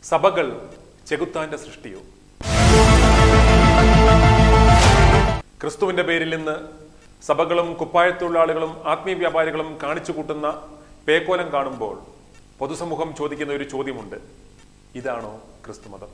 സഭകൾ ചെകുത്താന്റെ സൃഷ്ടിയോ ക്രിസ്തുവിന്റെ പേരിൽ നിന്ന് സഭകളും കുപ്പായത്തൊഴിലാളികളും ആത്മീയ വ്യാപാരികളും കാണിച്ചു കൂട്ടുന്ന പേക്കോലം കാണുമ്പോൾ പൊതുസമൂഹം ചോദിക്കുന്ന ഒരു ചോദ്യമുണ്ട് ഇതാണോ ക്രിസ്തുമതം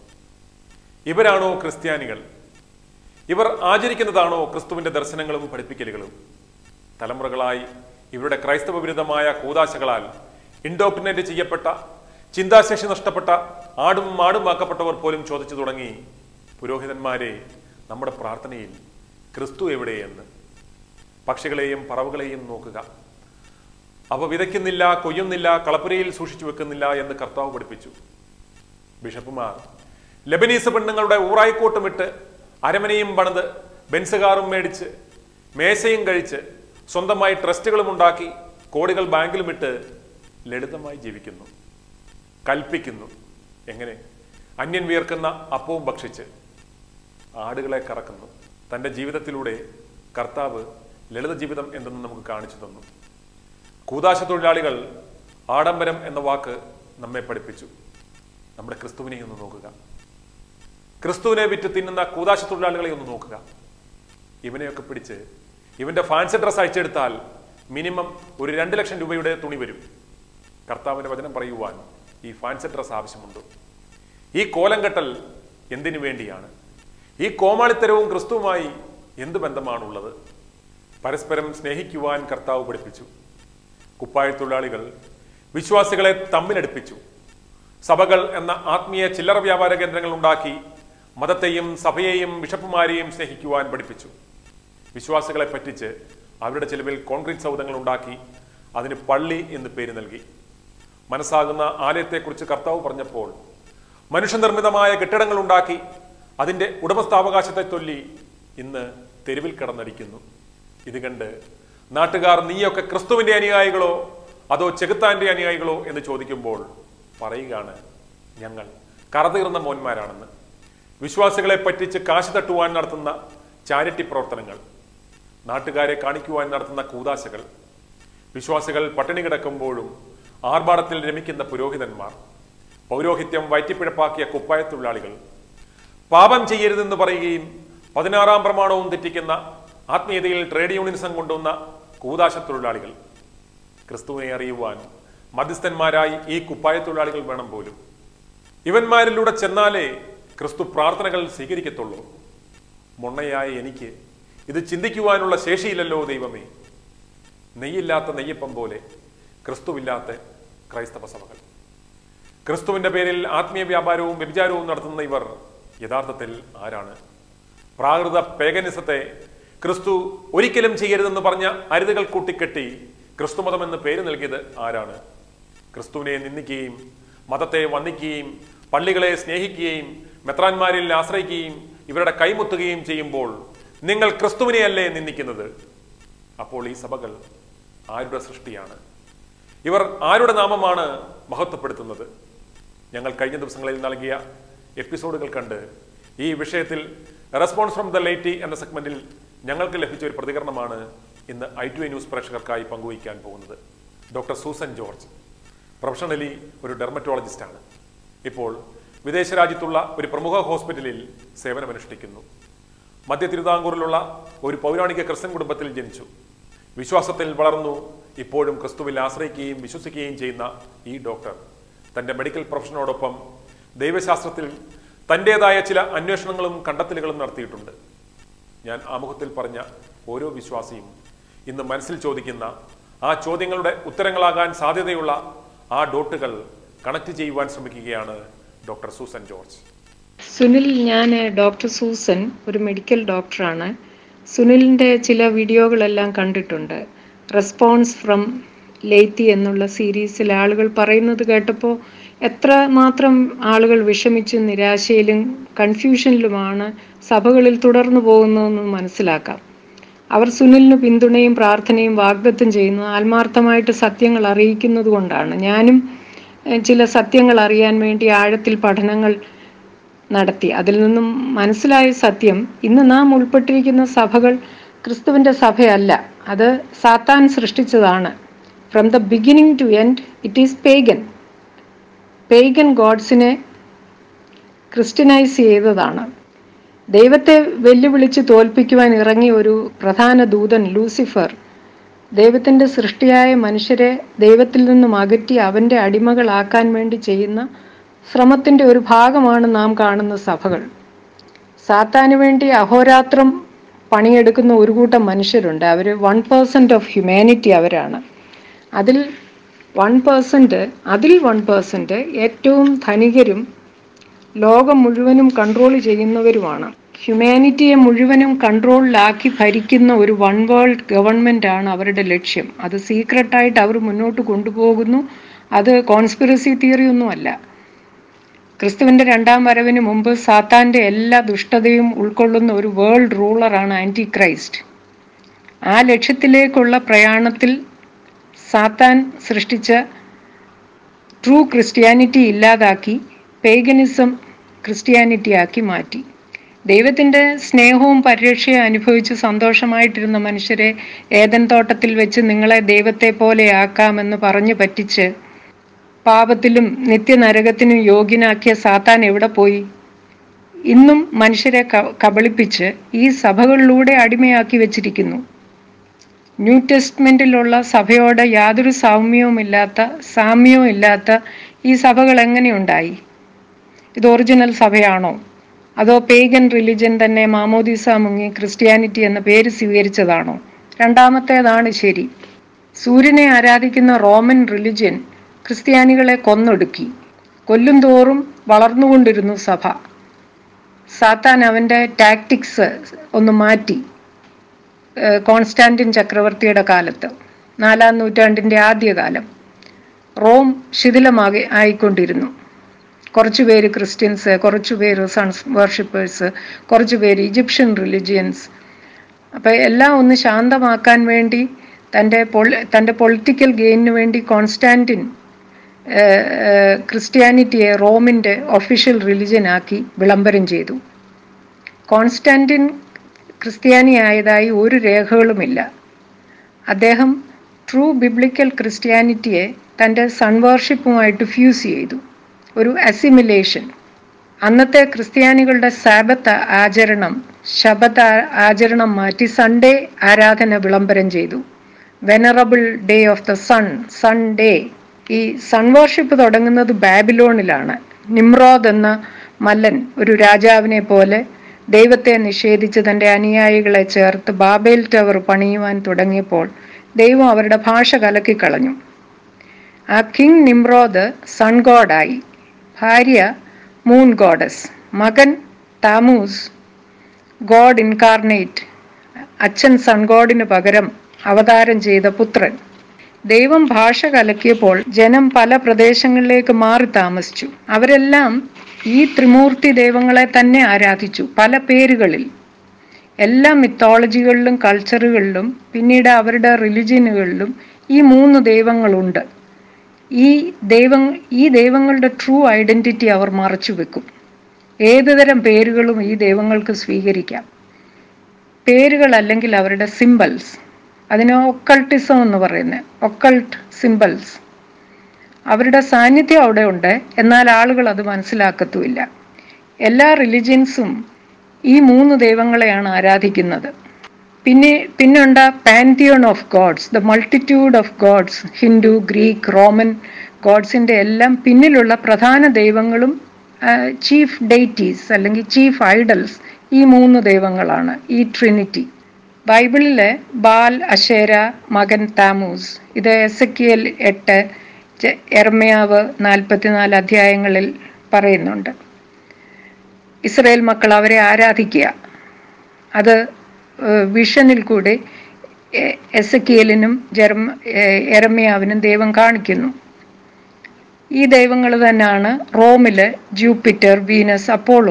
ഇവരാണോ ക്രിസ്ത്യാനികൾ ഇവർ ആചരിക്കുന്നതാണോ ക്രിസ്തുവിന്റെ ദർശനങ്ങളും പഠിപ്പിക്കലുകളും തലമുറകളായി ഇവരുടെ ക്രൈസ്തവ വിരുദ്ധമായ കൂതാശകളാൽ ഇൻഡോക്ട്രിനേറ്റ് ചെയ്യപ്പെട്ട ചിന്താശേഷി നഷ്ടപ്പെട്ട ആടും മാടുമാക്കപ്പെട്ടവർ പോലും ചോദിച്ചു തുടങ്ങി പുരോഹിതന്മാരെ നമ്മുടെ പ്രാർത്ഥനയിൽ ക്രിസ്തു എവിടെയെന്ന് പക്ഷികളെയും പറവുകളെയും നോക്കുക അവ വിതയ്ക്കുന്നില്ല കൊയ്യുന്നില്ല കളപ്പുരയിൽ സൂക്ഷിച്ചു വെക്കുന്നില്ല എന്ന് കർത്താവ് പഠിപ്പിച്ചു ബിഷപ്പുമാർ ലബനീസ് പെണ്ണുങ്ങളുടെ ഊറായിക്കോട്ടുമിട്ട് അരമനയും പണിത് ബെൻസുകാറും മേടിച്ച് മേശയും കഴിച്ച് സ്വന്തമായി ട്രസ്റ്റുകളും ഉണ്ടാക്കി കോടികൾ ബാങ്കിലും ഇട്ട് ലളിതമായി ജീവിക്കുന്നു കൽപ്പിക്കുന്നു എങ്ങനെ അന്യൻ വിയർക്കുന്ന അപ്പവും ഭക്ഷിച്ച് ആടുകളെ കറക്കുന്നു തൻ്റെ ജീവിതത്തിലൂടെ കർത്താവ് ലളിത ജീവിതം എന്തെന്ന് നമുക്ക് കാണിച്ചു തന്നു കൂതാശ തൊഴിലാളികൾ ആഡംബരം എന്ന വാക്ക് നമ്മെ പഠിപ്പിച്ചു നമ്മുടെ ക്രിസ്തുവിനെ ഒന്ന് നോക്കുക ക്രിസ്തുവിനെ വിറ്റ് തിന്നുന്ന കൂതാശ തൊഴിലാളികളെ ഒന്ന് നോക്കുക ഇവനെയൊക്കെ പിടിച്ച് ഇവന്റെ ഫാൻസി ഡ്രസ് അയച്ചെടുത്താൽ മിനിമം ഒരു രണ്ട് ലക്ഷം രൂപയുടെ തുണി വരും കർത്താവിന്റെ വചനം പറയുവാൻ ഈ ഫാൻസി ഡ്രസ് ആവശ്യമുണ്ടോ ഈ കോലം കെട്ടൽ എന്തിനു വേണ്ടിയാണ് ഈ കോമാളിത്തരവും ക്രിസ്തുവുമായി എന്ത് ബന്ധമാണുള്ളത് പരസ്പരം സ്നേഹിക്കുവാൻ കർത്താവ് പഠിപ്പിച്ചു കുപ്പായത്തൊഴിലാളികൾ വിശ്വാസികളെ തമ്മിലടുപ്പിച്ചു സഭകൾ എന്ന ആത്മീയ ചില്ലറ വ്യാപാര കേന്ദ്രങ്ങൾ ഉണ്ടാക്കി മതത്തെയും സഭയെയും ബിഷപ്പുമാരെയും സ്നേഹിക്കുവാൻ പഠിപ്പിച്ചു വിശ്വാസികളെ പറ്റിച്ച് അവരുടെ ചിലവിൽ കോൺക്രീറ്റ് സൗധങ്ങൾ ഉണ്ടാക്കി അതിന് പള്ളി എന്ന് പേര് നൽകി മനസ്സാകുന്ന ആലയത്തെക്കുറിച്ച് കർത്താവ് പറഞ്ഞപ്പോൾ മനുഷ്യനിർമ്മിതമായ കെട്ടിടങ്ങൾ ഉണ്ടാക്കി അതിന്റെ ഉടമസ്ഥാവകാശത്തെ ചൊല്ലി ഇന്ന് തെരുവിൽ കിടന്നടിക്കുന്നു ഇത് കണ്ട് നാട്ടുകാർ നീയൊക്കെ ക്രിസ്തുവിന്റെ അനുയായികളോ അതോ ചെകുത്താന്റെ അനുയായികളോ എന്ന് ചോദിക്കുമ്പോൾ പറയുകയാണ് ഞങ്ങൾ കറതീർന്ന മോന്മാരാണെന്ന് വിശ്വാസികളെ പറ്റിച്ച് കാശ് തട്ടുവാൻ നടത്തുന്ന ചാരിറ്റി പ്രവർത്തനങ്ങൾ നാട്ടുകാരെ കാണിക്കുവാൻ നടത്തുന്ന കൂതാശകൾ വിശ്വാസികൾ പട്ടിണി കിടക്കുമ്പോഴും ആർഭാടത്തിൽ രമിക്കുന്ന പുരോഹിതന്മാർ പൗരോഹിത്യം വയറ്റിപ്പിഴപ്പാക്കിയ കുപ്പായത്തൊഴിലാളികൾ പാപം ചെയ്യരുതെന്ന് പറയുകയും പതിനാറാം പ്രമാണവും തെറ്റിക്കുന്ന ആത്മീയതയിൽ ട്രേഡ് യൂണിയനിസം കൊണ്ടുവന്ന കൂതാശ തൊഴിലാളികൾ ക്രിസ്തുവിനെ അറിയുവാൻ മധ്യസ്ഥന്മാരായി ഈ കുപ്പായത്തൊഴിലാളികൾ വേണം പോലും ഇവന്മാരിലൂടെ ചെന്നാലേ ക്രിസ്തു പ്രാർത്ഥനകൾ സ്വീകരിക്കത്തുള്ളൂ മൊണ്ണയായ എനിക്ക് ഇത് ചിന്തിക്കുവാനുള്ള ശേഷിയില്ലല്ലോ ദൈവമേ നെയ്യില്ലാത്ത നെയ്യപ്പം പോലെ ക്രിസ്തുവില്ലാത്ത ക്രൈസ്തവ സഭകൾ ക്രിസ്തുവിന്റെ പേരിൽ ആത്മീയ വ്യാപാരവും വ്യഭിചാരവും നടത്തുന്ന ഇവർ യഥാർത്ഥത്തിൽ ആരാണ് പ്രാകൃത പേഗനിസത്തെ ക്രിസ്തു ഒരിക്കലും ചെയ്യരുതെന്ന് പറഞ്ഞ അരുതുകൾ കൂട്ടിക്കെട്ടി ക്രിസ്തുമതം എന്ന് പേര് നൽകിയത് ആരാണ് ക്രിസ്തുവിനെ നിന്ദിക്കുകയും മതത്തെ വന്ദിക്കുകയും പള്ളികളെ സ്നേഹിക്കുകയും മെത്രാന്മാരിൽ ആശ്രയിക്കുകയും ഇവരുടെ കൈമുത്തുകയും ചെയ്യുമ്പോൾ നിങ്ങൾ ക്രിസ്തുവിനെയല്ലേ നിന്ദിക്കുന്നത് അപ്പോൾ ഈ സഭകൾ ആരുടെ സൃഷ്ടിയാണ് ഇവർ ആരുടെ നാമമാണ് മഹത്വപ്പെടുത്തുന്നത് ഞങ്ങൾ കഴിഞ്ഞ ദിവസങ്ങളിൽ നൽകിയ എപ്പിസോഡുകൾ കണ്ട് ഈ വിഷയത്തിൽ റെസ്പോൺസ് ഫ്രം ദ ലേറ്റി എന്ന സെഗ്മെന്റിൽ ഞങ്ങൾക്ക് ലഭിച്ച ഒരു പ്രതികരണമാണ് ഇന്ന് ഐ ടു എ ന്യൂസ് പ്രേക്ഷകർക്കായി പങ്കുവയ്ക്കാൻ പോകുന്നത് ഡോക്ടർ സൂസൻ ജോർജ് പ്രൊഫഷണലി ഒരു ഡെർമറ്റോളജിസ്റ്റാണ് ഇപ്പോൾ വിദേശ രാജ്യത്തുള്ള ഒരു പ്രമുഖ ഹോസ്പിറ്റലിൽ സേവനമനുഷ്ഠിക്കുന്നു മധ്യ തിരുവിതാംകൂറിലുള്ള ഒരു പൗരാണിക ക്രിസ്ത്യൻ കുടുംബത്തിൽ ജനിച്ചു വിശ്വാസത്തിൽ വളർന്നു ഇപ്പോഴും ക്രിസ്തുവിൽ ആശ്രയിക്കുകയും വിശ്വസിക്കുകയും ചെയ്യുന്ന ഈ ഡോക്ടർ തന്റെ മെഡിക്കൽ പ്രൊഫഷനോടൊപ്പം ദൈവശാസ്ത്രത്തിൽ തൻ്റെതായ ചില അന്വേഷണങ്ങളും കണ്ടെത്തലുകളും നടത്തിയിട്ടുണ്ട് ഞാൻ ആമുഖത്തിൽ പറഞ്ഞ ഓരോ വിശ്വാസിയും ഇന്ന് മനസ്സിൽ ചോദിക്കുന്ന ആ ചോദ്യങ്ങളുടെ ഉത്തരങ്ങളാകാൻ സാധ്യതയുള്ള ആ ഡോട്ടുകൾ കണക്ട് ചെയ്യുവാൻ ശ്രമിക്കുകയാണ് ഡോക്ടർ സൂസൻ ജോർജ് സുനിൽ ഞാൻ ഡോക്ടർ സൂസൻ ഒരു മെഡിക്കൽ ഡോക്ടറാണ് സുനിലിൻ്റെ ചില വീഡിയോകളെല്ലാം കണ്ടിട്ടുണ്ട് റെസ്പോൺസ് ഫ്രം ലേത്തി എന്നുള്ള സീരീസിൽ ആളുകൾ പറയുന്നത് കേട്ടപ്പോൾ എത്ര മാത്രം ആളുകൾ വിഷമിച്ചും നിരാശയിലും കൺഫ്യൂഷനിലുമാണ് സഭകളിൽ തുടർന്നു പോകുന്നതെന്ന് മനസ്സിലാക്കാം അവർ സുനിലിന് പിന്തുണയും പ്രാർത്ഥനയും വാഗ്ദത്തം ചെയ്യുന്നു ആത്മാർത്ഥമായിട്ട് സത്യങ്ങൾ അറിയിക്കുന്നത് കൊണ്ടാണ് ഞാനും എഹ്, ചില സത്യങ്ങൾ അറിയാൻ വേണ്ടി ആഴത്തിൽ പഠനങ്ങൾ നടത്തി അതിൽ നിന്നും മനസ്സിലായ സത്യം ഇന്ന് നാം ഉൾപ്പെട്ടിരിക്കുന്ന സഭകൾ ക്രിസ്തുവിൻ്റെ സഭയല്ല അത് സാത്താൻ സൃഷ്ടിച്ചതാണ് from the beginning to end it is pagan pagan ഗോഡ്സിനെ ക്രിസ്ത്യനൈസ് ചെയ്തതാണ് ദൈവത്തെ വെല്ലുവിളിച്ച് തോൽപ്പിക്കുവാൻ ഇറങ്ങിയ ഒരു പ്രധാന ദൂതൻ ലൂസിഫർ ദൈവത്തിൻ്റെ സൃഷ്ടിയായ മനുഷ്യരെ ദൈവത്തിൽ നിന്നും അകറ്റി അവൻ്റെ അടിമകളാക്കാൻ വേണ്ടി ചെയ്യുന്ന ശ്രമത്തിൻ്റെ ഒരു ഭാഗമാണ് നാം കാണുന്ന സഭകൾ സാത്താന് വേണ്ടി അഹോരാത്രം പണിയെടുക്കുന്ന ഒരു കൂട്ടം മനുഷ്യരുണ്ട് അവർ വൺ പേഴ്സൻറ്റ് ഓഫ് ഹ്യൂമാനിറ്റി അവരാണ് അതിൽ വൺ പേഴ്സൻറ്റ് അതിൽ വൺ പേഴ്സൻറ്റ് ഏറ്റവും ധനികരും ലോകം മുഴുവനും കൺട്രോൾ ചെയ്യുന്നവരുമാണ് ഹ്യൂമാനിറ്റിയെ മുഴുവനും കൺട്രോളിലാക്കി ഭരിക്കുന്ന ഒരു വൺ വേൾഡ് ഗവൺമെൻറ് ആണ് അവരുടെ ലക്ഷ്യം അത് സീക്രട്ടായിട്ട് അവർ മുന്നോട്ട് കൊണ്ടുപോകുന്നു അത് കോൺസ്പിറസി തിയറി ഒന്നുമല്ല ക്രിസ്തുവിൻ്റെ രണ്ടാം വരവിന് മുമ്പ് സാത്താൻ്റെ എല്ലാ ദുഷ്ടതയും ഉൾക്കൊള്ളുന്ന ഒരു വേൾഡ് റൂളറാണ് ആൻറ്റി ക്രൈസ്റ്റ് ആ ലക്ഷ്യത്തിലേക്കുള്ള പ്രയാണത്തിൽ സാത്താൻ സൃഷ്ടിച്ച ട്രൂ ക്രിസ്ത്യാനിറ്റി ഇല്ലാതാക്കി പേഗനിസം ക്രിസ്ത്യാനിറ്റി ആക്കി മാറ്റി ദൈവത്തിൻ്റെ സ്നേഹവും പരിരക്ഷയും അനുഭവിച്ച് സന്തോഷമായിട്ടിരുന്ന മനുഷ്യരെ ഏതൻ തോട്ടത്തിൽ വെച്ച് നിങ്ങളെ ദൈവത്തെ പോലെ ആക്കാമെന്ന് പറഞ്ഞു പറ്റിച്ച് പാപത്തിലും നിത്യനരകത്തിനും യോഗ്യനാക്കിയ സാത്താൻ എവിടെ പോയി ഇന്നും മനുഷ്യരെ ക- കബളിപ്പിച്ച് ഈ സഭകളിലൂടെ അടിമയാക്കി വെച്ചിരിക്കുന്നു ന്യൂ ടെസ്റ്റ്മെന്റിലുള്ള സഭയോട് യാതൊരു സൗമ്യവുമില്ലാത്ത സാമ്യവും ഇല്ലാത്ത ഈ സഭകൾ എങ്ങനെയുണ്ടായി ഇത് ഒറിജിനൽ സഭയാണോ അതോ പേഗൻ റിലിജൻ തന്നെ മാമോദിസ മുങ്ങി ക്രിസ്ത്യാനിറ്റി എന്ന പേര് സ്വീകരിച്ചതാണോ രണ്ടാമത്തേതാണ് ശരി സൂര്യനെ ആരാധിക്കുന്ന റോമൻ റിലിജൻ ക്രിസ്ത്യാനികളെ കൊന്നൊടുക്കി കൊല്ലും തോറും വളർന്നുകൊണ്ടിരുന്നു സഭ സാത്താൻ അവൻ്റെ ടാക്ടിക്സ് ഒന്ന് മാറ്റി ഏഹ് കോൺസ്റ്റാന്റിൻ ചക്രവർത്തിയുടെ കാലത്ത് നാലാം നൂറ്റാണ്ടിൻ്റെ ആദ്യകാലം റോം ശിഥിലമാകി ആയിക്കൊണ്ടിരുന്നു കുറച്ചു പേര് ക്രിസ്ത്യൻസ് കുറച്ചു പേര് സൺസ് വർഷിപ്പേഴ്സ് കുറച്ചു പേര് ഈജിപ്ഷ്യൻ റിലിജിയൻസ് അപ്പോൾ എല്ലാം ഒന്ന് ശാന്തമാക്കാൻ വേണ്ടി തൻ്റെ പൊളി തൻ്റെ പൊളിറ്റിക്കൽ ഗെയിനിന് വേണ്ടി കോൺസ്റ്റാന്റിൻ ഏഹ്, ഏഹ്, ക്രിസ്ത്യാനിറ്റിയെ റോമിൻ്റെ ഒഫീഷ്യൽ റിലിജനാക്കി വിളംബരം ചെയ്തു കോൺസ്റ്റാന്റിൻ ക്രിസ്ത്യാനിയായതായി ഒരു രേഖകളുമില്ല അദ്ദേഹം ട്രൂ ബിബ്ലിക്കൽ ക്രിസ്ത്യാനിറ്റിയെ തൻ്റെ സൺവർഷിപ്പുമായിട്ട് ഫ്യൂസ് ചെയ്തു ഒരു അസിമിലേഷൻ അന്നത്തെ ക്രിസ്ത്യാനികളുടെ സാബത്ത് ആചരണം ശബത്ത് ആ- ആചരണം മാറ്റി സൺഡേ ആരാധന വിളംബരം ചെയ്തു venerable day of the sun Sunday ഈ സൺ വർഷിപ്പ് തുടങ്ങുന്നത് ബാബിലോണിലാണ് നിമ്രോദ് എന്ന മല്ലൻ ഒരു രാജാവിനെ പോലെ ദൈവത്തെ നിഷേധിച്ച് തൻ്റെ അനുയായികളെ ചേർത്ത് ബാബേൽ ടവർ പണിയുവാൻ തുടങ്ങിയപ്പോൾ ദൈവം അവരുടെ ഭാഷ കലക്കിക്കളഞ്ഞു ആ കിങ് നിമ്രോദ് സൺ ഗോഡായി ഭാര്യ മൂൺ ഗോഡസ് മകൻ താമൂസ് ഗോഡ് ഇൻകാർണേറ്റ് അച്ഛൻ സൺ ഗോഡിന് പകരം അവതാരം ചെയ്ത പുത്രൻ ദൈവം ഭാഷ കലക്കിയപ്പോൾ ജനം പല പ്രദേശങ്ങളിലേക്ക് മാറി താമസിച്ചു അവരെല്ലാം ഈ ത്രിമൂർത്തി ദൈവങ്ങളെ തന്നെ ആരാധിച്ചു പല പേരുകളിൽ എല്ലാ മിത്തോളജികളിലും കൾച്ചറുകളിലും പിന്നീട് അവരുടെ റിലിജിയനുകളിലും ഈ മൂന്ന് ദൈവങ്ങളുണ്ട് ഈ ദൈവം ഈ ദൈവങ്ങളുടെ ട്രൂ ഐഡന്റിറ്റി അവർ മറച്ചു വെക്കും ഏതുതരം പേരുകളും ഈ ദൈവങ്ങൾക്ക് സ്വീകരിക്കാം പേരുകൾ അല്ലെങ്കിൽ അവരുടെ സിമ്പിൾസ് അതിന് ഒക്കൾട്ടിസം എന്ന് പറയുന്നത് ഒക്കൾട്ട് സിമ്പിൾസ് അവരുടെ സാന്നിധ്യം അവിടെ ഉണ്ട് എന്നാൽ ആളുകൾ അത് മനസ്സിലാക്കത്തുമില്ല എല്ലാ റിലിജിയൻസും ഈ മൂന്ന് ദൈവങ്ങളെയാണ് ആരാധിക്കുന്നത് പിന്നെ പിന്നുണ്ട് pantheon of gods the multitude of gods Hindu Greek Roman ഗോഡ്സിൻ്റെ എല്ലാം പിന്നിലുള്ള പ്രധാന ദൈവങ്ങളും ചീഫ് ഡെയ്റ്റീസ് അല്ലെങ്കിൽ ചീഫ് ഐഡൽസ് ഈ മൂന്ന് ദൈവങ്ങളാണ് ഈ ട്രിനിറ്റി ബൈബിളിലെ ബാൽ അശേര മകൻ താമൂസ് ഇത് എസക്കിയൽ എട്ട് ജെ- എർമ്യാവ് നാൽപ്പത്തിനാല് അധ്യായങ്ങളിൽ പറയുന്നുണ്ട് ഇസ്രയേൽ മക്കൾ അവരെ ആരാധിക്കുക അത് ഏഹ്, വിഷനിൽ കൂടി എ- എസക്കിയലിനും ജർമ്മ ഏഹ്, എരമ്യാവിനും ദൈവം കാണിക്കുന്നു ഈ ദൈവങ്ങൾ തന്നെയാണ് റോമില് ജൂപ്പിറ്റർ വീനസ് അപ്പോളോ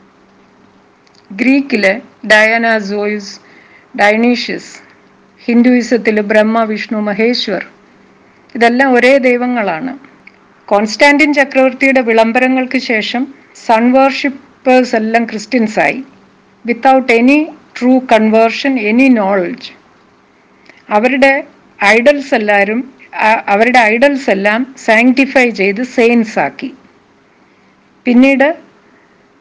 ഗ്രീക്കില് ഡയാന സോയുസ് ഡൈനീഷ്യസ് ഹിന്ദുയിസത്തിൽ ബ്രഹ്മ വിഷ്ണു മഹേശ്വർ ഇതെല്ലാം ഒരേ ദൈവങ്ങളാണ് കോൺസ്റ്റാന്റിൻ ചക്രവർത്തിയുടെ വിളംബരങ്ങൾക്ക് ശേഷം സൺ വർഷിപ്പേഴ്സ് എല്ലാം ക്രിസ്ത്യൻസായി without any true conversion any knowledge അവരുടെ ഐഡൽസ് എല്ലാവരും ആ- അവരുടെ ഐഡൽസ് എല്ലാം സാങ്ടിഫൈ ചെയ്ത് സെയിൻസ് ആക്കി പിന്നീട്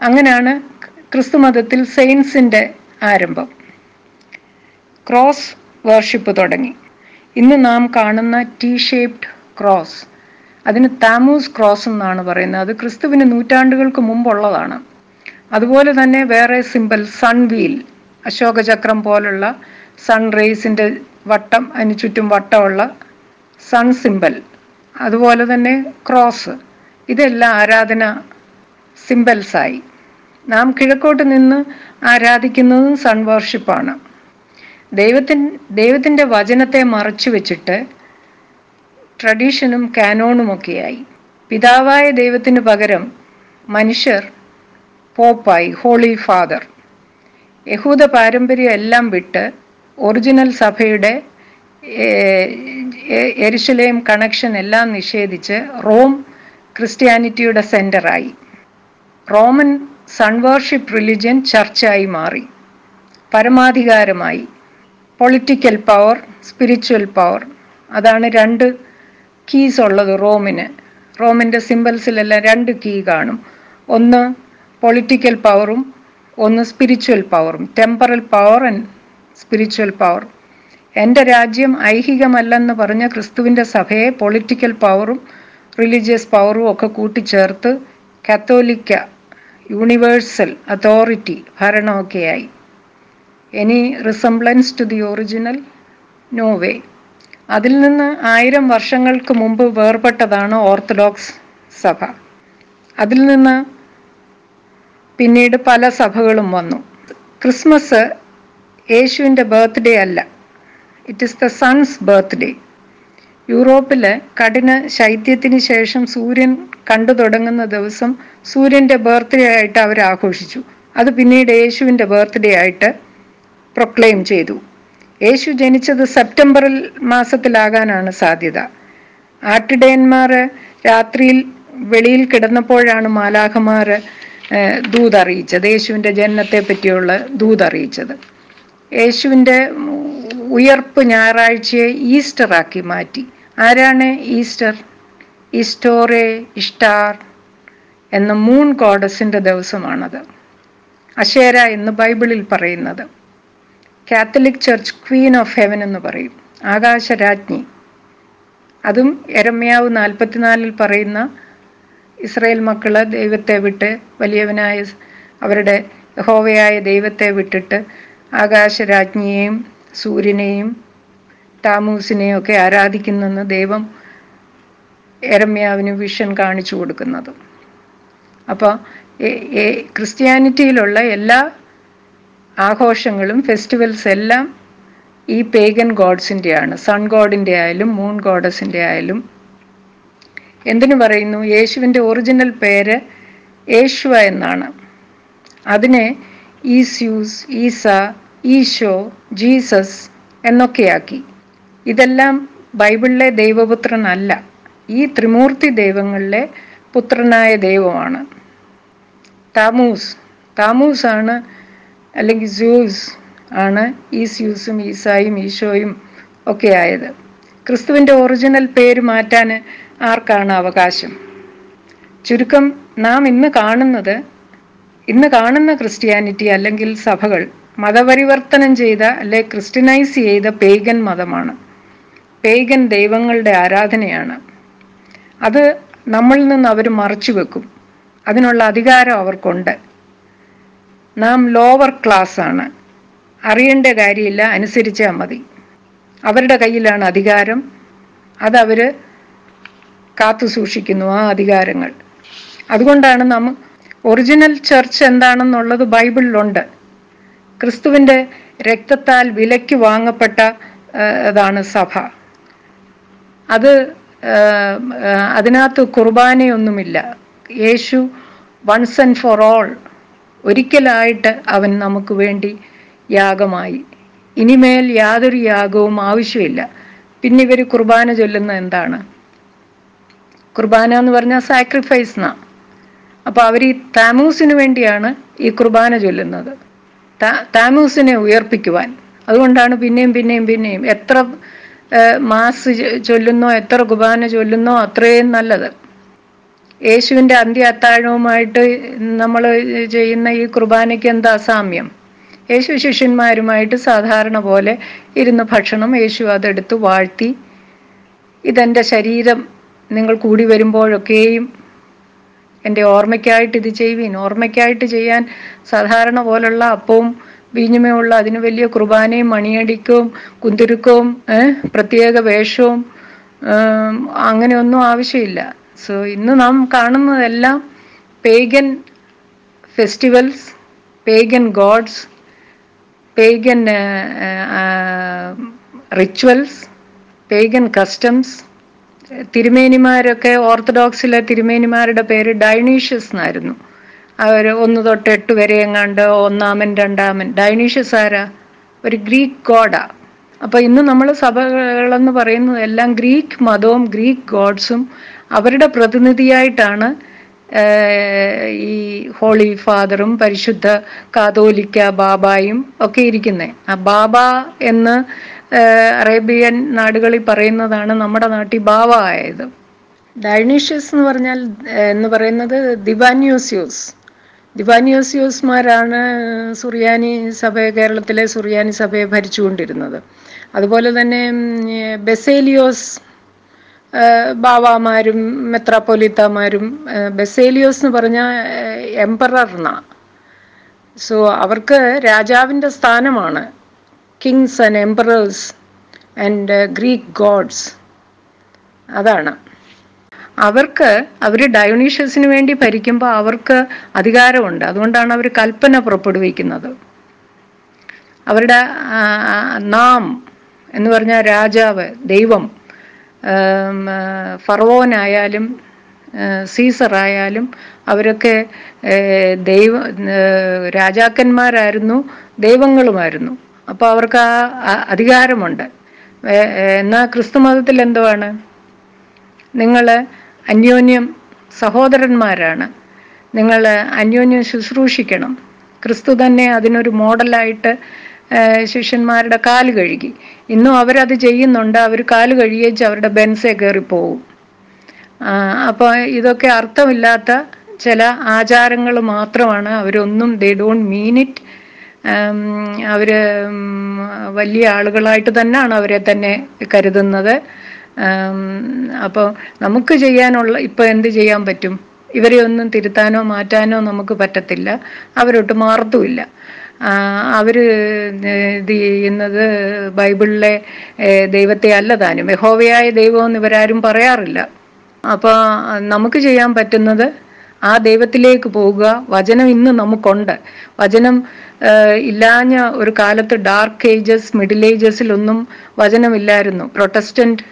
അങ്ങനെയാണ് ക്രിസ്തുമതത്തിൽ സെയിൻസിൻ്റെ ആരംഭം ക്രോസ് വർഷിപ്പ് തുടങ്ങി ഇന്ന് നാം കാണുന്ന ടി ഷേപ്ഡ് ക്രോസ് അതിന് താമൂസ് ക്രോസ് എന്നാണ് പറയുന്നത് അത് ക്രിസ്തുവിന് നൂറ്റാണ്ടുകൾക്ക് മുമ്പുള്ളതാണ് അതുപോലെ തന്നെ വേറെ സിമ്പൽ സൺ വീൽ അശോകചക്രം പോലുള്ള സൺ റേസിൻ്റെ വട്ടം അതിന് ചുറ്റും വട്ടമുള്ള സൺ സിമ്പൽ അതുപോലെ തന്നെ ക്രോസ് ഇതെല്ലാം ആരാധന സിമ്പൽസായി നാം കിഴക്കോട്ട് നിന്ന് ആരാധിക്കുന്നതും സൺ വർഷിപ്പാണ് ദൈവത്തിൻ ദൈവത്തിൻ്റെ വചനത്തെ മറച്ചു വെച്ചിട്ട് ട്രഡീഷനും കാനോണുമൊക്കെയായി പിതാവായ ദൈവത്തിന് പകരം മനുഷ്യർ പോപ്പായി ഹോളി ഫാദർ യഹൂദ പാരമ്പര്യം എല്ലാം വിട്ട് ഒറിജിനൽ സഭയുടെ എരിശുലേം കണക്ഷൻ എല്ലാം നിഷേധിച്ച് റോം ക്രിസ്ത്യാനിറ്റിയുടെ സെന്ററായി റോമൻ സൺവർഷിപ്പ് റിലിജ്യൻ ചർച്ചായി മാറി പരമാധികാരമായി പൊളിറ്റിക്കൽ പവർ സ്പിരിച്വൽ പവർ അതാണ് രണ്ട് കീസ് ഉള്ളത് റോമിന് റോമിൻ്റെ സിമ്പൽസിലെല്ലാം രണ്ട് കീ കാണും ഒന്ന് പൊളിറ്റിക്കൽ പവറും ഒന്ന് സ്പിരിച്വൽ പവറും temporal power and spiritual power എൻ്റെ രാജ്യം ഐഹികമല്ലെന്ന് പറഞ്ഞ ക്രിസ്തുവിൻ്റെ സഭയെ പൊളിറ്റിക്കൽ പവറും റിലീജിയസ് പവറും ഒക്കെ കൂട്ടിച്ചേർത്ത് കത്തോലിക്ക യൂണിവേഴ്സൽ അതോറിറ്റി ഭരണമൊക്കെയായി any resemblance to the original no way അതിൽ നിന്ന് ആയിരം വർഷങ്ങൾക്ക് മുമ്പ് വേർപെട്ടതാണ് ഓർത്തഡോക്സ് സഭ അതിൽ നിന്ന് പിന്നീട് പല സഭകളും വന്നു ക്രിസ്മസ് യേശുവിൻ്റെ ബർത്ത്ഡേ അല്ല it is the sun's birthday യൂറോപ്പിൽ കഠിന ശൈത്യത്തിന് ശേഷം സൂര്യൻ കണ്ടു തുടങ്ങുന്ന ദിവസം സൂര്യൻ്റെ ബർത്ത്ഡേ ആയിട്ട് അവർ ആഘോഷിച്ചു അത് പിന്നീട് യേശുവിൻ്റെ ബർത്ത്ഡേ ആയിട്ട് പ്രൊക്ലെയിം ചെയ്തു യേശു ജനിച്ചത് സെപ്റ്റംബറിൽ മാസത്തിലാകാനാണ് സാധ്യത ആട്ടിടയന്മാർ രാത്രിയിൽ വെളിയിൽ കിടന്നപ്പോഴാണ് മാലാഖമാർ ദൂതറിയിച്ചത് യേശുവിൻ്റെ ജനനത്തെ പറ്റിയുള്ള ദൂതറിയിച്ചത് യേശുവിൻ്റെ ഉയർപ്പ് ഞായറാഴ്ചയെ ഈസ്റ്ററാക്കി മാറ്റി ആരാണ് ഈസ്റ്റർ ഈസ്റ്റോറെ ഇഷ്ടാർ എന്ന മൂൺ ഗോഡസിൻ്റെ ദിവസമാണത് അശേര എന്ന് ബൈബിളിൽ പറയുന്നത് Catholic church queen of heaven എന്ന് പറയും ആകാശരാജ്ഞി അതും എരമ്യാവ് നാൽപ്പത്തിനാലിൽ പറയുന്ന ഇസ്രായേൽ മക്കള് ദൈവത്തെ വിട്ട് വലിയവനായ അവരുടെ ഹോവയായ ദൈവത്തെ വിട്ടിട്ട് ആകാശരാജ്ഞിയെയും സൂര്യനെയും താമൂസിനെയും ഒക്കെ ആരാധിക്കുന്നെന്ന് ദൈവം എരമ്യാവിന് വിഷൻ കാണിച്ചു കൊടുക്കുന്നത് അപ്പോൾ ക്രിസ്ത്യാനിറ്റിയിലുള്ള എല്ലാ ആഘോഷങ്ങളും ഫെസ്റ്റിവൽസ് എല്ലാം ഈ പേഗൻ ഗോഡ്സിൻ്റെയാണ് സൺ ഗോഡിൻ്റെ ആയാലും മൂൺ ഗോഡസിൻ്റെ ആയാലും എന്തിനു പറയുന്നു യേശുവിൻ്റെ ഒറിജിനൽ പേര് യേശുവ എന്നാണ് അതിനെ ഈസ്യൂസ് ഈസ ഈശോ ജീസസ് എന്നൊക്കെയാക്കി ഇതെല്ലാം ബൈബിളിലെ ദൈവപുത്രനല്ല ഈ ത്രിമൂർത്തി ദൈവങ്ങളിലെ പുത്രനായ ദൈവമാണ് താമൂസ് താമൂസ് ആണ് അല്ലെങ്കിൽ സൂസ് ആണ് ഈസ്യൂസും ഈസായും ഈശോയും ഒക്കെ ആയത് ക്രിസ്തുവിൻ്റെ ഒറിജിനൽ പേര് മാറ്റാൻ ആർക്കാണ് അവകാശം ചുരുക്കം നാം ഇന്ന് കാണുന്നത് ഇന്ന് കാണുന്ന ക്രിസ്ത്യാനിറ്റി അല്ലെങ്കിൽ സഭകൾ മതപരിവർത്തനം ചെയ്ത അല്ലെ ക്രിസ്ത്യനൈസ് ചെയ്ത പേഗൻ മതമാണ് പേഗൻ ദൈവങ്ങളുടെ ആരാധനയാണ് അത് നമ്മളിൽ നിന്ന് അവർ മറച്ചു വെക്കും അതിനുള്ള അധികാരം അവർക്കുണ്ട് നാം ലോവർ ക്ലാസ് ആണ് അറിയേണ്ട കാര്യമില്ല അനുസരിച്ചാൽ മതി അവരുടെ കയ്യിലാണ് അധികാരം അതവർ കാത്തു സൂക്ഷിക്കുന്നു ആ അധികാരങ്ങൾ അതുകൊണ്ടാണ് നമ്മ ഒറിജിനൽ ചർച്ച് എന്താണെന്നുള്ളത് ബൈബിളിലുണ്ട് ക്രിസ്തുവിൻ്റെ രക്തത്താൽ വിലയ്ക്ക് വാങ്ങപ്പെട്ട അതാണ് സഭ അത് അതിനകത്ത് കുർബാനയൊന്നുമില്ല Yeshu once and for all ഒരിക്കലായിട്ട് അവൻ നമുക്ക് വേണ്ടി യാഗമായി ഇനിമേൽ യാതൊരു യാഗവും ആവശ്യമില്ല പിന്നെ ഇവർ കുർബാന ചൊല്ലുന്ന എന്താണ് കുർബാന എന്ന് പറഞ്ഞാൽ സാക്രിഫൈസ് എന്നാ അപ്പോൾ അവർ ഈ താമൂസിന് വേണ്ടിയാണ് ഈ കുർബാന ചൊല്ലുന്നത് താമൂസിനെ ഉയർപ്പിക്കുവാൻ അതുകൊണ്ടാണ് പിന്നെയും പിന്നെയും പിന്നെയും എത്ര മാസ് ചൊല്ലുന്നോ എത്ര കുർബാന ചൊല്ലുന്നോ അത്രയും നല്ലത് യേശുവിൻ്റെ അന്ത്യ അത്താഴവുമായിട്ട് നമ്മൾ ചെയ്യുന്ന ഈ കുർബാനയ്ക്ക് എന്താ സാമ്യം യേശു ശിഷ്യന്മാരുമായിട്ട് സാധാരണ പോലെ ഇരുന്ന് ഭക്ഷണം യേശു അതെടുത്ത് വാഴ്ത്തി ഇതെൻ്റെ ശരീരം നിങ്ങൾ കൂടി വരുമ്പോഴൊക്കെയും എൻ്റെ ഓർമ്മയ്ക്കായിട്ട് ഇത് ചെയ്യുവീൻ ഓർമ്മയ്ക്കായിട്ട് ചെയ്യാൻ സാധാരണ പോലുള്ള അപ്പവും വീഞ്ഞുമേയുള്ള അതിന് വലിയ കുർബാനയും മണിയടിക്കവും കുന്തിരുക്കവും ഏഹ്, പ്രത്യേക വേഷവും ഏം, അങ്ങനെയൊന്നും ആവശ്യമില്ല സോ ഇന്ന് നാം കാണുന്നതെല്ലാം pagan festivals pagan gods pagan rituals pagan customs തിരുമേനിമാരൊക്കെ ഓർത്തഡോക്സിലെ തിരുമേനിമാരുടെ പേര് ഡൈനീഷ്യസ് എന്നായിരുന്നു അവർ ഒന്ന് തൊട്ട് എട്ട് വരെ എങ്ങാണ്ട് ഒന്നാമൻ രണ്ടാമൻ ഡൈനീഷ്യസ് ആരാ ഒരു ഗ്രീക്ക് ഗോഡാ അപ്പൊ ഇന്ന് നമ്മൾ സഭകളെന്ന് പറയുന്നത് എല്ലാം ഗ്രീക്ക് മതവും ഗ്രീക്ക് ഗോഡ്സും അവരുടെ പ്രതിനിധിയായിട്ടാണ് ഏഹ്, ഈ ഹോളി ഫാദറും പരിശുദ്ധ കാതോലിക്ക ബാബായും ഒക്കെ ഇരിക്കുന്നത് ആ ബാബ എന്ന് ഏഹ്, അറേബ്യൻ നാടുകളിൽ പറയുന്നതാണ് നമ്മുടെ നാട്ടിൽ ബാബ ആയത് ഡൈനീഷ്യസ് എന്ന് പറഞ്ഞാൽ ഏഹ്, എന്ന് പറയുന്നത് ദിവാന്യൂസ്യൂസ് ദിവാന്യൂസ്യൂസ്മാരാണ് സുറിയാനി സഭ കേരളത്തിലെ സുറിയാനി സഭയെ ഭരിച്ചുകൊണ്ടിരുന്നത് അതുപോലെ തന്നെ ഉം, ഏഹ്, ബെസേലിയോസ് ഏഹ്, ബാവാമാരും മെത്രാപ്പൊലിത്തമാരും ഏഹ്, ബെസേലിയോസ് എന്ന് പറഞ്ഞ എംപറർന സോ അവർക്ക് രാജാവിൻ്റെ സ്ഥാനമാണ് kings and emperors and Greek gods അതാണ് അവർക്ക് അവർ ഡയോണീഷ്യസിന് വേണ്ടി ഭരിക്കുമ്പോൾ അവർക്ക് അധികാരമുണ്ട് അതുകൊണ്ടാണ് അവർ കൽപ്പന പുറപ്പെടുവിക്കുന്നത് അവരുടെ ആ, ആ, നാം എന്ന് പറഞ്ഞാൽ രാജാവ് ദൈവം ഉം, ആ, ഫറവോനായാലും ആ, സീസറായാലും അവരൊക്കെ ഏ, ദൈവ ഏ, രാജാക്കന്മാരായിരുന്നു ദൈവങ്ങളുമായിരുന്നു അപ്പോൾ അവർക്ക് ആ ആ- അധികാരമുണ്ട് ഏ- എന്നാൽ ക്രിസ്തു മതത്തിൽ എന്തുവാണ് നിങ്ങൾ അന്യോന്യം സഹോദരന്മാരാണ് നിങ്ങൾ അന്യോന്യം ശുശ്രൂഷിക്കണം ക്രിസ്തു തന്നെ അതിനൊരു മോഡലായിട്ട് ഏഹ്, ശിഷ്യന്മാരുടെ കാല് കഴുകി ഇന്നും അവരത് ചെയ്യുന്നുണ്ട് അവർ കാല് കഴുകിയേച്ച് അവരുടെ ബെൻസേ കയറിപ്പോവും അപ്പോൾ ഇതൊക്കെ അർത്ഥമില്ലാത്ത ചില ആചാരങ്ങൾ മാത്രമാണ് അവരൊന്നും ദേ ഡോണ്ട് മീൻ ഇറ്റ് അവർ വലിയ ആളുകളായിട്ട് തന്നെയാണ് അവരെ തന്നെ കരുതുന്നത് അപ്പോൾ നമുക്ക് ചെയ്യാനുള്ള ഇപ്പോൾ എന്ത് ചെയ്യാൻ പറ്റും ഇവരെ ഒന്നും തിരുത്താനോ മാറ്റാനോ നമുക്ക് പറ്റത്തില്ല അവരൊട്ട് മാറത്തുമില്ല അവർ ഇത് ചെയ്യുന്നത് ബൈബിളിലെ ഏഹ്, ദൈവത്തെ അല്ല താനും യഹോവയായ ദൈവമെന്ന് ഇവരാരും പറയാറില്ല അപ്പോൾ നമുക്ക് ചെയ്യാൻ പറ്റുന്നത് ആ ദൈവത്തിലേക്ക് പോകുക വചനം ഇന്ന് നമുക്കുണ്ട് വചനം ഏഹ്, ഇല്ലാഞ്ഞ ഒരു കാലത്ത് ഡാർക്ക് ഏജസ് മിഡിൽ ഏജസിലൊന്നും വചനമില്ലായിരുന്നു പ്രൊട്ടസ്റ്റന്റ്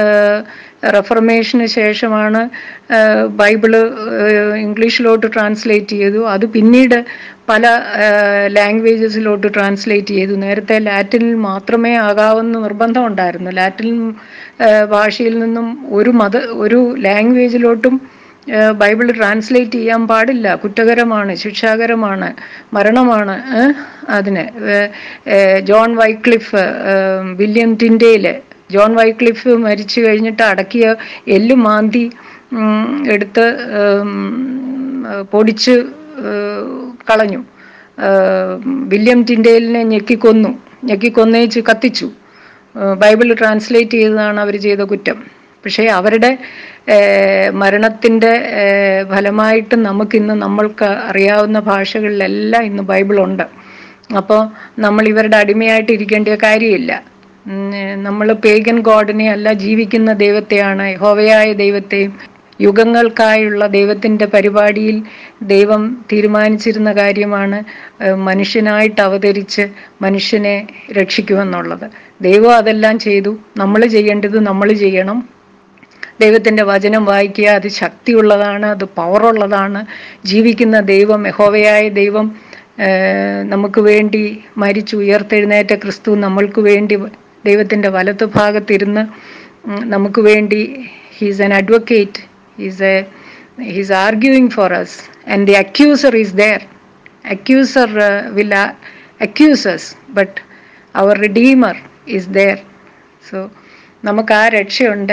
റെഫർമേഷന് ശേഷമാണ് ഏഹ്, ബൈബിള് ഏഹ്, ഇംഗ്ലീഷിലോട്ട് ട്രാൻസ്ലേറ്റ് ചെയ്തു അത് പിന്നീട് പല ലാംഗ്വേജസിലോട്ട് ട്രാൻസ്ലേറ്റ് ചെയ്തു നേരത്തെ ലാറ്റിനിൽ മാത്രമേ ആകാവുന്ന നിർബന്ധം ഉണ്ടായിരുന്നു ലാറ്റിൻ ഏഹ്, ഭാഷയിൽ നിന്നും ഒരു മത ഒരു ലാംഗ്വേജിലോട്ടും ഏഹ്, ബൈബിൾ ട്രാൻസ്ലേറ്റ് ചെയ്യാൻ പാടില്ല കുറ്റകരമാണ് ശിക്ഷാകരമാണ് മരണമാണ് ഏഹ്, അതിന് ഏഹ്, ഏഹ്, ജോൺ വൈക്ലിഫ് ഏഹ്, വില്യം ടിൻഡേല് ജോൺ വൈക്ലിഫ് മരിച്ചു കഴിഞ്ഞിട്ട് അടക്കിയ എല്ല് മാന്തി ഉം, എടുത്ത് ഉം, പൊടിച്ച് ഏഹ്, കളഞ്ഞു ഏഹ്, വില്യം ടിൻഡേലിനെ ഞെക്കിക്കൊന്നു ഞെക്കിക്കൊന്നേച്ച് കത്തിച്ചു ഏഹ്, ബൈബിൾ ട്രാൻസ്ലേറ്റ് ചെയ്തതാണ് അവർ ചെയ്ത കുറ്റം പക്ഷേ അവരുടെ ഏഹ്, മരണത്തിൻ്റെ ഏഹ്, ഫലമായിട്ട് നമുക്കിന്ന് നമ്മൾക്ക് അറിയാവുന്ന ഭാഷകളിലെല്ലാം ഇന്ന് ബൈബിളുണ്ട് അപ്പോൾ നമ്മൾ ഇവരുടെ അടിമയായിട്ട് ഇരിക്കേണ്ട കാര്യമില്ല നമ്മൾ പേഗൻ ഗോഡിനെ അല്ല ജീവിക്കുന്ന ദൈവത്തെയാണ് യഹോവയായ ദൈവത്തെയും യുഗങ്ങൾക്കായുള്ള ദൈവത്തിൻ്റെ പരിപാടിയിൽ ദൈവം തീരുമാനിച്ചിരുന്ന കാര്യമാണ് ഏഹ്, മനുഷ്യനായിട്ട് അവതരിച്ച് മനുഷ്യനെ രക്ഷിക്കുമെന്നുള്ളത് ദൈവം അതെല്ലാം ചെയ്തു നമ്മൾ ചെയ്യേണ്ടത് നമ്മൾ ചെയ്യണം ദൈവത്തിൻ്റെ വചനം വായിക്കുക അത് ശക്തിയുള്ളതാണ് അത് പവറുള്ളതാണ് ജീവിക്കുന്ന ദൈവം യഹോവയായ ദൈവം ഏഹ്, നമുക്ക് വേണ്ടി മരിച്ചു ഉയർത്തെഴുന്നേറ്റ ക്രിസ്തു നമ്മൾക്ക് വേണ്ടി ദൈവത്തിൻ്റെ വലത്ത് ഭാഗത്തിരുന്ന് ഉം, നമുക്ക് വേണ്ടി he's an advocate he's a he's arguing for us and the accuser is there accuser will accuses but our redeemer is there so നമുക്ക് ആ രക്ഷയുണ്ട്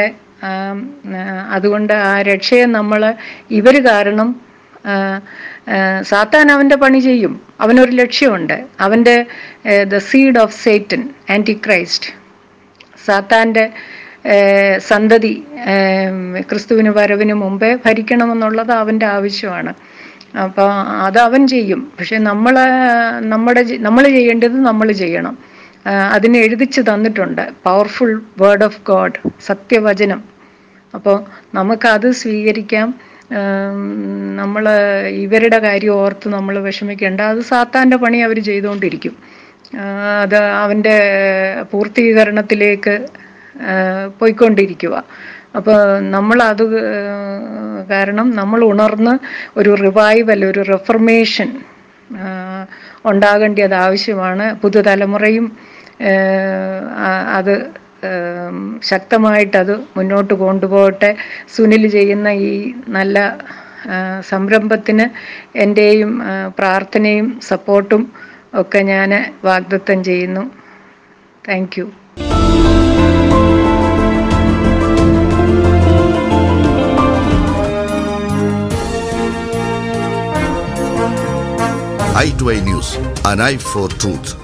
ആം, ആ, അതുകൊണ്ട് ആ രക്ഷയെ നമ്മൾ ഇവർ കാരണം ആ, ആ, സാത്താൻ അവൻ്റെ പണി ചെയ്യും അവനൊരു ലക്ഷ്യമുണ്ട് അവൻ്റെ the seed of Satan antichrist സാത്താൻ്റെ ഏഹ്, സന്തതി ഏഹ്, ക്രിസ്തുവിന് വരവിന് മുമ്പേ ഭരിക്കണമെന്നുള്ളത് അവൻ്റെ ആവശ്യമാണ് അപ്പോൾ അത് അവൻ ചെയ്യും പക്ഷെ നമ്മൾ നമ്മുടെ നമ്മൾ ചെയ്യേണ്ടത് നമ്മൾ ചെയ്യണം ആ, അതിന് എഴുതിച്ച് തന്നിട്ടുണ്ട് പവർഫുൾ വേർഡ് ഓഫ് ഗോഡ് സത്യവചനം അപ്പോൾ നമുക്കത് സ്വീകരിക്കാം നമ്മൾ ഇവരുടെ കാര്യം ഓർത്ത് നമ്മൾ വിഷമിക്കേണ്ട അത് സാത്താൻ്റെ പണി അവർ ചെയ്തുകൊണ്ടിരിക്കും ആ, അത് അവൻ്റെ പൂർത്തീകരണത്തിലേക്ക് ആ, പോയിക്കൊണ്ടിരിക്കുക അപ്പോൾ നമ്മളത് ആ, കാരണം നമ്മൾ ഉണർന്ന് ഒരു റിവൈവൽ ഒരു റിഫർമേഷൻ ഉണ്ടാകേണ്ടത് ആവശ്യമാണ് പുതുതലമുറയും ആ, ആ- അത് ഉം, ശക്തമായിട്ടത് മുന്നോട്ട് കൊണ്ടുപോകട്ടെ സുനിൽ ചെയ്യുന്ന ഈ നല്ല ആ, സംരംഭത്തിന് എൻ്റെയും ആ, പ്രാർത്ഥനയും സപ്പോർട്ടും ഒക്കെ ഞാൻ വാഗ്ദത്തം ചെയ്യുന്നു thank you i2i News, an eye for truth.